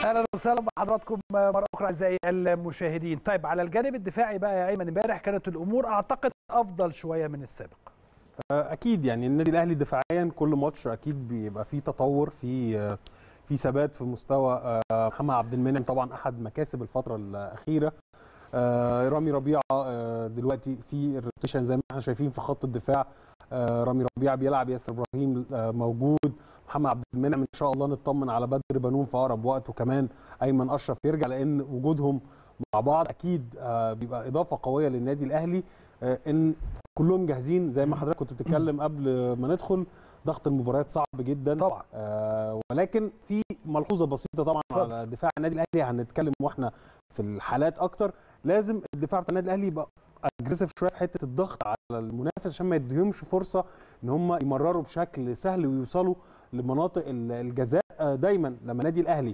اهلا وسهلا بحضراتكم مره اخرى اعزائي المشاهدين طيب على الجانب الدفاعي بقى يا ايمن امبارح كانت الامور اعتقد افضل شويه من السابق اكيد يعني النادي الاهلي دفاعيا كل ماتش اكيد بيبقى فيه تطور في في ثبات في مستوى محمد عبد المنعم طبعا احد مكاسب الفتره الاخيره رامي ربيعه دلوقتي في الروتيشن زي ما احنا شايفين في خط الدفاع رامي ربيعه بيلعب ياسر ابراهيم موجود محمد عبد المنعم ان شاء الله نطمن على بدر بنون في اقرب وقت وكمان ايمن اشرف يرجع لان وجودهم مع بعض اكيد بيبقى اضافه قويه للنادي الاهلي ان كلهم جاهزين زي ما حضرتك كنت بتتكلم قبل ما ندخل ضغط المباريات صعب جدا طبعا آه ولكن في ملحوظه بسيطه طبعا فضل. على دفاع النادي الاهلي هنتكلم واحنا في الحالات اكتر لازم الدفاع بتاع النادي اهلي يبقى اجريسيف شويه في حته الضغط على المنافس عشان ما يديهمش فرصه ان هم يمرروا بشكل سهل ويوصلوا لمناطق الجزاء دايما لما النادي الاهلي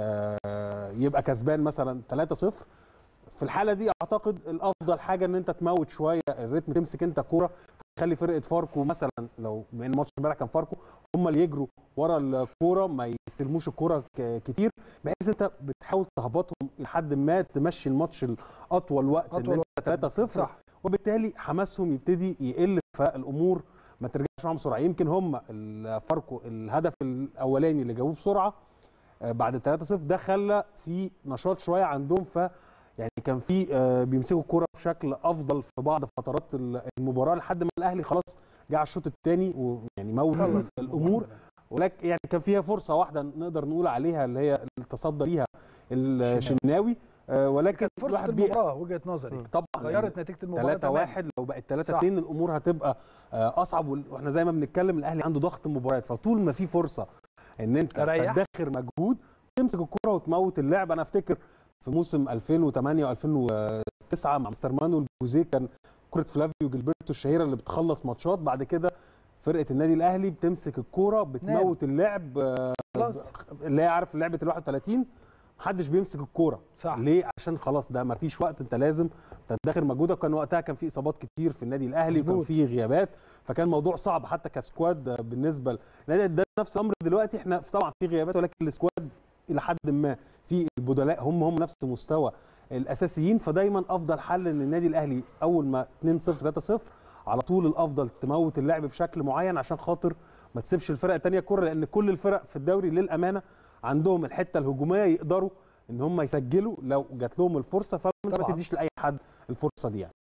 يبقى كسبان مثلا 3-0 في الحاله دي اعتقد الافضل حاجه ان انت تموت شويه الريتم تمسك انت كوره تخلي فرقه فاركو مثلا لو بما ان الماتش امبارح كان فاركو هم اللي يجروا ورا الكوره ما يستلموش الكوره كتير بحيث انت بتحاول تهبطهم لحد ما تمشي الماتش الاطول وقت أطول ان انت 3 0 صح وبالتالي حماسهم يبتدي يقل فالامور ما ترجعش معاهم بسرعه يمكن هم فاركو الهدف الاولاني اللي جابوه بسرعه بعد 3 0 ده خلى في نشاط شويه عندهم ف يعني كان في بيمسكوا الكوره بشكل افضل في بعض فترات المباراه لحد ما الاهلي خلاص جه على الشوط الثاني ويعني موت الامور ولكن يعني كان فيها فرصه واحده نقدر نقول عليها اللي هي التصدى ليها الشناوي ولكن فرصه المباراه وجهه نظري طبعا غيرت نتيجه المباراه 3 1 لو بقت 3 2 الامور هتبقى اصعب واحنا زي ما بنتكلم الاهلي عنده ضغط مباريات فطول ما في فرصه ان انت تدخر مجهود تمسك الكوره وتموت اللعب انا افتكر في موسم 2008 و2009 مع مستر مانويل جوزيه كان كره فلافيو جilberto الشهيره اللي بتخلص ماتشات بعد كده فرقه النادي الاهلي بتمسك الكوره بتموت نعم. اللعب اللي هي عارف لعبه ال 31 محدش بيمسك الكوره صح ليه عشان خلاص ده مفيش وقت انت لازم تدخر مجهودك كان وقتها كان في اصابات كتير في النادي الاهلي وكان في غيابات فكان موضوع صعب حتى كسكواد بالنسبه للنادي ده نفس الامر دلوقتي احنا طبعا في غيابات ولكن السكواد الى حد ما في البدلاء هم هم نفس مستوى الاساسيين فدايما افضل حل ان النادي الاهلي اول ما 2 0 3 0 على طول الافضل تموت اللعب بشكل معين عشان خاطر ما تسيبش الفرق الثانيه الكره لان كل الفرق في الدوري للامانه عندهم الحته الهجوميه يقدروا ان هم يسجلوا لو جات لهم الفرصه فما تديش لاي حد الفرصه دي يعني